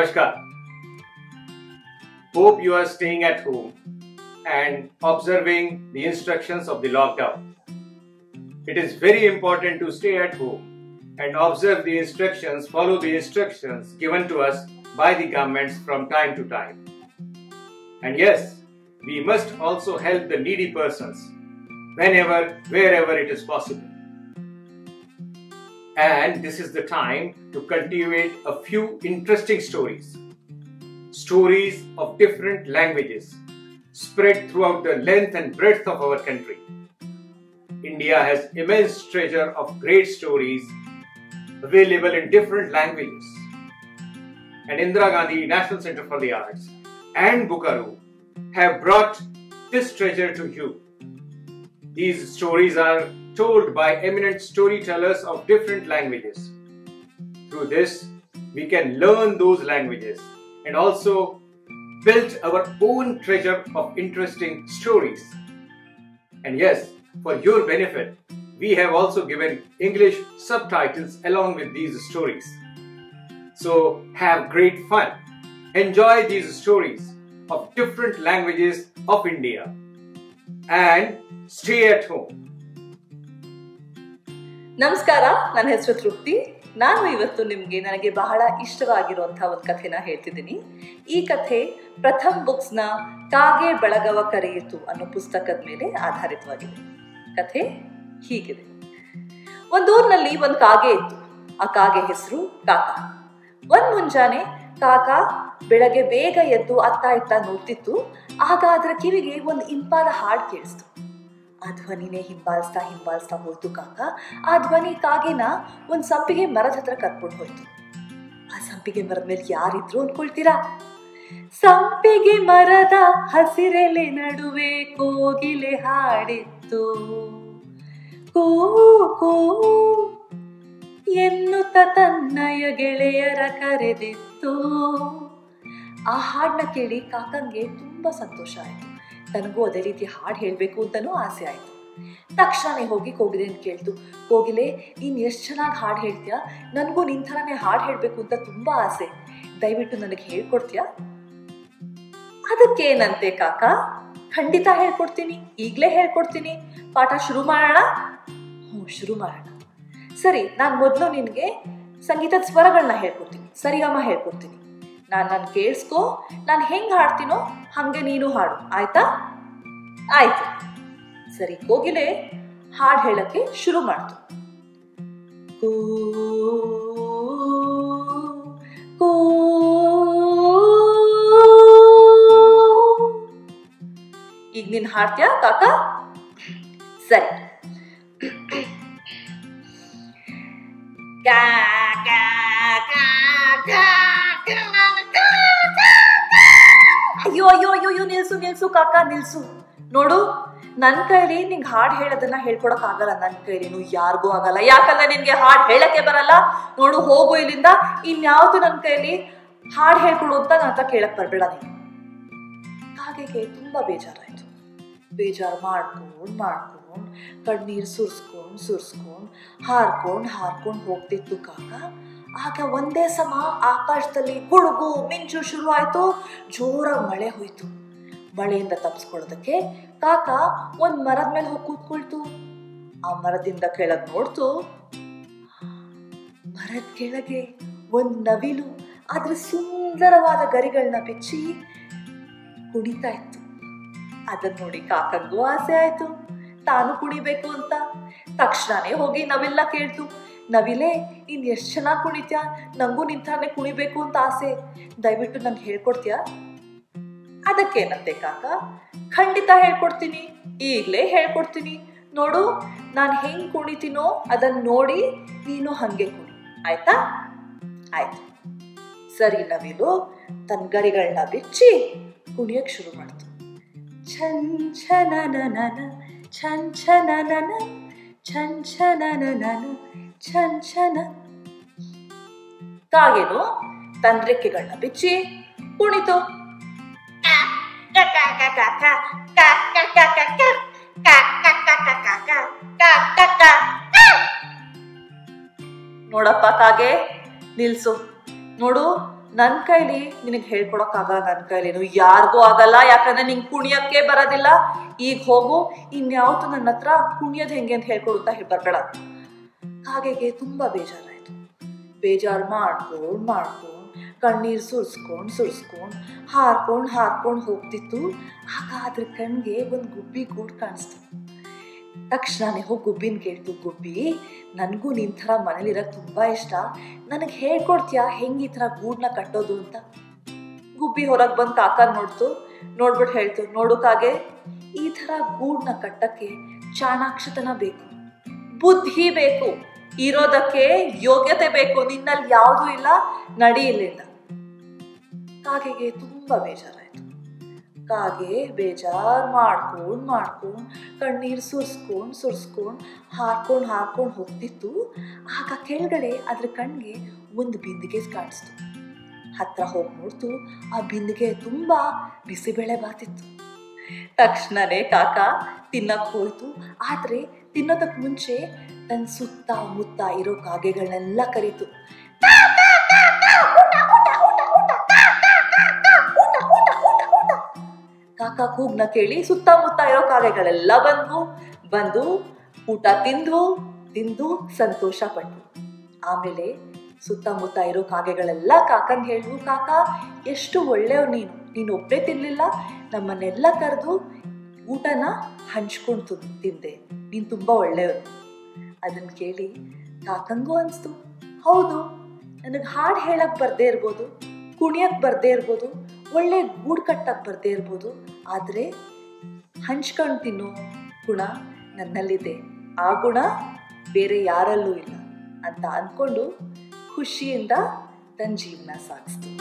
Namaskar. Hope you are staying at home and observing the instructions of the lockdown. It is very important to stay at home and observe the instructions, follow the instructions given to us by the governments from time to time. And yes, we must also help the needy persons whenever, wherever it is possible. And this is the time to cultivate a few interesting stories. Stories of different languages spread throughout the length and breadth of our country. India has immense treasure of great stories available in different languages. And Indira Gandhi National Center for the Arts and Bukaru have brought this treasure to you. These stories are told by eminent storytellers of different languages. Through this, we can learn those languages and also build our own treasure of interesting stories. And yes, for your benefit, we have also given English subtitles along with these stories. So have great fun. Enjoy these stories of different languages of India and stay at home. ನಮಸ್ಕಾರ ನನ್ನ ಹೆಸರು ತೃಪ್ತಿ ನಾನು ಇವತ್ತು ನಿಮಗೆ ನನಗೆ ಬಹಳ ಇಷ್ಟವಾಗಿರುವಂತಹ ಒಂದು ಕಥೆನ ಹೇಳ್ತಿದ್ದೀನಿ ಈ ಕಥೆ ಪ್ರಥಮ್ ಬುಕ್ಸ್ನ ಕಾಗೆ ಬಳಗವ ಕರೆಯಿತು ಅನ್ನೋ ಪುಸ್ತಕದ ಮೇಲೆ ಆಧಾರಿತವಾಗಿದೆ ಕಥೆ ಹೀಗಿದೆ ಒಂದು ಊರಿನಲ್ಲಿ ಒಂದು ಕಾಗೆ ಇತ್ತು ಆ ಕಾಗೆ ಹೆಸರು ಕಾಕ ಒಂದ್ ಮುಂಜಾನೆ ಕಾಕ ಬೆಳಗ್ಗೆ ಬೇಗ ಎದ್ದು ಅತ್ತ ಇತ್ತ ನೋಡ್ತಿತ್ತು ಆಗ ಅದರ ಕಿವಿಗೆ ಒಂದು ಇಂಪಾದ ಹಾಡು ಕೇಳಿಸ್ತು ಆ ಧ್ವನಿನೇ ಹಿಂಬಾಲಿಸ್ತಾ ಹಿಂಬಾಲಿಸ್ತಾ ಹೋಯ್ತು ಕಾಕ ಆ ಧ್ವನಿ ಕಾಗೆನ ಒಂದು ಸಂಪಿಗೆ ಮರದ ಹತ್ರ ಕರ್ಕೊಂಡು ಹೋಯ್ತು ಆ ಸಂಪಿಗೆ ಮರದ ಮೇಲೆ ಯಾರಿದ್ರು ಅನ್ಕೊಳ್ತೀರಾ ಸಂಪಿಗೆ ಮರದ ಹಸಿರೆಲೆ ನಡುವೆ ಕೋಗಿಲೆ ಹಾಡಿತ್ತು ಕೋ ಕೋ ಎನ್ನುತ್ತ ತನ್ನಯ ಗೆಳೆಯರ ಕರೆದಿತ್ತು ಆ ಹಾಡನ್ನ ಕೇಳಿ ಕಾಕಂಗೆ ತುಂಬಾ ಸಂತೋಷ ಆಯ್ತು ತನಗೂ ಅದೇ ರೀತಿ ಹಾಡು ಹೇಳಬೇಕು ಅಂತಲೂ ಆಸೆ ಆಯಿತು ತಕ್ಷಣನೇ ಹೋಗಿ ಕೋಗಿಲೆ ಅಂತ ಕೇಳ್ತು ಕೋಗಿಲೆ ನೀನು ಎಷ್ಟು ಚೆನ್ನಾಗಿ ಹಾಡು ಹೇಳ್ತೀಯಾ ನನಗೂ ನಿನ್ ಥರನೇ ಹಾಡು ಹೇಳಬೇಕು ಅಂತ ತುಂಬ ಆಸೆ ದಯವಿಟ್ಟು ನನಗೆ ಹೇಳ್ಕೊಡ್ತೀಯಾ ಅದಕ್ಕೇನಂತೆ ಕಾಕ ಖಂಡಿತ ಹೇಳ್ಕೊಡ್ತೀನಿ ಈಗಲೇ ಹೇಳ್ಕೊಡ್ತೀನಿ ಪಾಠ ಶುರು ಮಾಡೋಣ ಹ್ಞೂ ಶುರು ಮಾಡೋಣ ಸರಿ ನಾನು ಮೊದಲು ನಿನಗೆ ಸಂಗೀತದ ಸ್ವರಗಳನ್ನ ಹೇಳ್ಕೊಡ್ತೀನಿ ಸರಿಗಮ ಹೇಳ್ಕೊಡ್ತೀನಿ ನಾನು ನಾನು ಕೇಳಿಸ್ಕೊ ನಾನು ಹೆಂಗೆ ಹಾಡ್ತೀನೋ ಹಾಗೆ ನೀನು ಹಾಡು ಆಯ್ತಾ ಆಯ್ತು ಸರಿ ಕೋಗಿಲೆ ಹಾಡು ಹೇಳಕ್ಕೆ ಶುರು ಮಾಡ್ತು ಕೂ ಕೂ ಈಗ ನೀನು ಹಾಡ್ತೀಯಾ ಕಾಕ ಸರಿ ಕಾ ಕಾ ಕಾ ಕಾ ಅಯ್ಯೋ ಅಯ್ಯೋ ಅಯ್ಯೋ ಅಯ್ಯೋ ನಿಲ್ಸು ನಿಲ್ಸು ಕಾಕ ನಿಲ್ಸು ನೋಡು ನನ್ನ ಕೈಲಿ ನಿಂಗೆ ಹಾಡು ಹೇಳೋದನ್ನ ಹೇಳ್ಕೊಡಕ್ ಆಗಲ್ಲ ನನ್ನ ಕೈಲಿ ನೀವು ಯಾರಿಗೂ ಆಗಲ್ಲ ಯಾಕಂದ್ರೆ ನಿನ್ಗೆ ಹಾಡು ಹೇಳಕ್ಕೆ ಬರಲ್ಲ ನೋಡು ಹೋಗು ಇಲ್ಲಿಂದ ಇನ್ಯಾವುದು ನನ್ನ ಕೈಲಿ ಹಾಡು ಹೇಳ್ಕೊಡು ಅಂತ ನನ್ನ ಹತ್ರ ಕೇಳಕ್ ಬರ್ಬೇಡ ನೀನು ಕಾಗೆಗೆ ತುಂಬಾ ಬೇಜಾರಾಯ್ತು ಬೇಜಾರು ಮಾಡ್ಕೊಂಡು ಮಾಡ್ಕೊಂಡು ಕಣ್ಣೀರು ಸುರ್ಸ್ಕೊಂಡು ಸುರ್ಸ್ಕೊಂಡು ಹಾರ್ಕೊಂಡು ಹಾರ್ಕೊಂಡು ಹೋಗ್ತಿತ್ತು ಕಾಕ ಆಗ ಒಂದೇ ಸಮ ಆಕಾಶದಲ್ಲಿ ಗುಡುಗು ಮಿಂಚು ಶುರು ಆಯ್ತು ಜೋರಾಗಿ ಮಳೆ ಹೋಯ್ತು ಮಳೆಯಿಂದ ತಪ್ಪಿಸ್ಕೊಳ್ಳೋದಕ್ಕೆ ಕಾಕ ಒಂದ್ ಮರದ ಮೇಲೆ ಹೋಗಿ ಕೂತ್ಕೊಳ್ತು ಆ ಮರದಿಂದ ಕೆಳಗ್ ನೋಡ್ತು ಮರದ ಕೆಳಗೆ ಒಂದ್ ನವಿಲು ಅದ್ರ ಸುಂದರವಾದ ಗರಿಗಳನ್ನ ಬಿಚ್ಚಿ ಕುಣಿತಾ ಇತ್ತು ಅದನ್ನ ನೋಡಿ ಕಾಕಂಗೂ ಆಸೆ ಆಯ್ತು ತಾನು ಕುಣಿಬೇಕು ಅಂತ ತಕ್ಷಣನೇ ಹೋಗಿ ನವಿಲ್ಲ ಕೇಳ್ತು ನವಿಲೆ ನೀನ್ ಎಷ್ಟು ಚೆನ್ನಾಗಿ ಕುಣಿತ್ಯಾ ನಂಗೂ ನಿಂತಾನೆ ಕುಣಿಬೇಕು ಅಂತ ಆಸೆ ದಯವಿಟ್ಟು ನಂಗೆ ಹೇಳ್ಕೊಡ್ತೀಯಾ ಅದಕ್ಕೇನಂತೆ ಕಾಕ ಖಂಡಿತ ಹೇಳ್ಕೊಡ್ತೀನಿ ಈಗಲೇ ಹೇಳ್ಕೊಡ್ತೀನಿ ನೋಡು ನಾನು ಹೆಂಗ್ ಕುಣಿತೀನೋ ಅದನ್ನ ನೋಡಿ ನೀನು ಹಂಗೆ ಕುಣಿ ಆಯ್ತಾ ಆಯ್ತು ಸರಿ ನವಿಲು ತನ್ನ ಗರಿಗಳನ್ನ ಬಿಚ್ಚಿ ಕುಣಿಯಕ್ ಶುರು ಮಾಡ್ತು ಛನ್ ಛನನನನ ಛನ್ ಛನನನ ಛನ್ ಛನನನನ ಛನ್ ಛನ ಕಾಗೆನು ತನ್ನ ರೆಕ್ಕೆಗಳನ್ನ ಬಿಚ್ಚಿ ಕುಣಿತು ನೋಡಪ್ಪ ಕಾಗೆ ನಿಲ್ಸು ನೋಡು ನನ್ನ ಕೈಲಿ ನಿನಗೆ ಹೇಳ್ಕೊಡಕ್ಕಾಗಲ್ಲ ನನ್ನ ಕೈಲೇನು ಯಾರಿಗೂ ಆಗಲ್ಲ ಯಾಕಂದ್ರೆ ನಿಂಗೆ ಕುಣಿಯಕ್ಕೆ ಬರೋದಿಲ್ಲ ಈಗ ಹೋಗು ಇನ್ಯಾವತ್ತು ನನ್ನ ಹತ್ರ ಕುಣಿಯೋದು ಹೆಂಗೆ ಅಂತ ಹೇಳ್ಕೊಡು ಅಂತ ಹೇಳಿ ಬರ್ಬೇಡ ಕಾಗೆಗೆ ತುಂಬ ಬೇಜಾರಾಯಿತು ಬೇಜಾರು ಮಾಡ್ಕೊಂಡು ಮಾಡ್ಕೊಂಡು ಕಣ್ಣೀರು ಸುರಿಸ್ಕೊಂಡು ಸುರಿಸ್ಕೊಂಡು ಹಾರ್ಕೊಂಡು ಹಾರ್ಕೊಂಡು ಹೋಗ್ತಿತ್ತು ಆಗ ಅದ್ರ ಕಣ್ಗೆ ಒಂದು ಗುಬ್ಬಿ ಗೂಡು ಕಾಣಿಸ್ತು ತಕ್ಷಣನೇ ಹೋಗಿ ಗುಬ್ಬಿನ ಕೇಳ್ತು ಗುಬ್ಬಿ ನನಗೂ ನಿನ್ನ ಥರ ಮನೇಲಿರೋಕ್ಕೆ ತುಂಬ ಇಷ್ಟ ನನಗೆ ಹೇಳ್ಕೊಡ್ತೀಯಾ ಹೆಂಗೆ ಈ ಥರ ಗೂಡನ್ನ ಕಟ್ಟೋದು ಅಂತ ಗುಬ್ಬಿ ಹೊರಗೆ ಬಂದು ಕಾಕ ನೋಡ್ತು ನೋಡ್ಬಿಟ್ಟು ಹೇಳ್ತು ನೋಡೋಕ್ಕಾಗೆ ಈ ಥರ ಗೂಡನ್ನ ಕಟ್ಟಕ್ಕೆ ಚಾಣಾಕ್ಷತನ ಬೇಕು ಬುದ್ಧಿ ಬೇಕು ಇರೋದಕ್ಕೆ ಯೋಗ್ಯತೆ ಬೇಕು ನಿನ್ನಲ್ಲಿ ಯಾವುದೂ ಇಲ್ಲ ನಡಿ ಇಲ್ಲಿಂದ ಕಾಗೆಗೆ ತುಂಬ ಬೇಜಾರಾಯಿತು ಕಾಗೆ ಬೇಜಾರು ಮಾಡ್ಕೊಂಡು ಮಾಡ್ಕೊಂಡು ಕಣ್ಣೀರು ಸುರಿಸ್ಕೊಂಡು ಸುರಿಸ್ಕೊಂಡು ಹಾರ್ಕೊಂಡು ಹಾರ್ಕೊಂಡು ಹೋಗ್ತಿತ್ತು ಆಗ ಕೆಳಗಡೆ ಅದ್ರ ಕಣ್ಣಿಗೆ ಒಂದು ಬಿಂದಿಗೆ ಕಾಣಿಸ್ತು ಹತ್ರ ಹೋಗಿ ನೋಡ್ತು ಆ ಬಿಂದಿಗೆ ತುಂಬ ಬಿಸಿಬೇಳೆ ಬಾತಿತ್ತು ತಕ್ಷಣನೇ ಕಾಕ ತಿನ್ನಕ್ಕೆ ಹೋಯ್ತು ಆದರೆ ತಿನ್ನೋದಕ್ಕೆ ಮುಂಚೆ ತನ್ನ ಸುತ್ತ ಮುತ್ತ ಇರೋ ಕಾಗೆಗಳನ್ನೆಲ್ಲ ಕರೀತು ಕಾಕ ಕೂಗ್ನ ಕೇಳಿ ಸುತ್ತಮುತ್ತ ಇರೋ ಕಾಗೆಗಳೆಲ್ಲ ಬಂದ್ವು ಬಂದು ಊಟ ತಿಂದು ತಿಂದು ಸಂತೋಷ ಪಟ್ವು ಆಮೇಲೆ ಸುತ್ತಮುತ್ತ ಇರೋ ಕಾಗೆಗಳೆಲ್ಲ ಕಾಕಂಗೆ ಹೇಳಿದ್ವು ಕಾಕ ಎಷ್ಟು ಒಳ್ಳೆಯವ್ ನೀನು ನೀನು ಒಬ್ಬರೇ ತಿನ್ನಲಿಲ್ಲ ನಮ್ಮನ್ನೆಲ್ಲ ಕರೆದು ಊಟನ ಹಂಚ್ಕೊಂಡು ತಿಂದೆ ನೀನು ತುಂಬ ಒಳ್ಳೆಯವನು ಅದನ್ನು ಕೇಳಿ ಕಾಕಂಗೂ ಅನಿಸ್ತು ಹೌದು ನನಗೆ ಹಾಡು ಹೇಳಕ್ಕೆ ಬರದೇ ಇರ್ಬೋದು ಕುಣಿಯಕ್ಕೆ ಬರದೇ ಇರ್ಬೋದು ಒಳ್ಳೆ ಗೂಡು ಕಟ್ಟಕ್ಕೆ ಬರದೇ ಇರ್ಬೋದು ಆದರೆ ಹಂಚ್ಕೊಂಡು ತಿನ್ನೋ ಗುಣ ನನ್ನಲ್ಲಿದೆ ಆ ಗುಣ ಬೇರೆ ಯಾರಲ್ಲೂ ಇಲ್ಲ ಅಂತ ಅಂದ್ಕೊಂಡು ಖುಷಿಯಿಂದ ತನ್ನ ಜೀವನ ಸಾಗಿಸ್ತು